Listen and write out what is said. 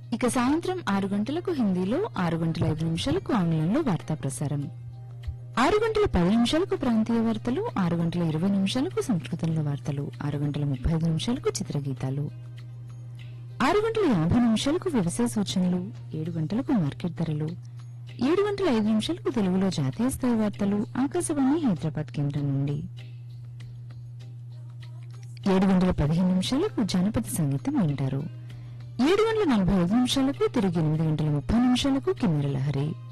ఇక సాయంత్రం ఆరు గంటలకు హిందీలో ఆరు గంటల ఐదు నిమిషాలకు ఆంగ్లంలో వార్తా ప్రసారం ఆరు గంటల పది నిమిషాలకు ప్రాంతీయ వార్తలు ఆరు గంటల ఇరవై నిమిషాలకు సంస్కృతంలో వార్తలు ఆరు గంటల ముప్పై ఐదు నిమిషాలకు చిత్రగీతాలు ఆరు గంటల యాభై నిమిషాలకు వ్యవసాయ సూచనలు ఏడు గంటలకు మార్కెట్ ధరలు ఏడు గంటల ఐదు నిమిషాలకు తెలుగులో జాతీయ స్థాయి వార్తలు ఆకాశవాణి హైదరాబాద్ కేంద్రం నుండి ఏడు గంటల పదిహేను నిమిషాలకు జానపద సంగీతం వింటారు ఏడు గంటల నలభై ఐదు నిమిషాలకు తిరిగి ఎనిమిది గంటల ముప్పై నిమిషాలకు కిన్నెర లహరి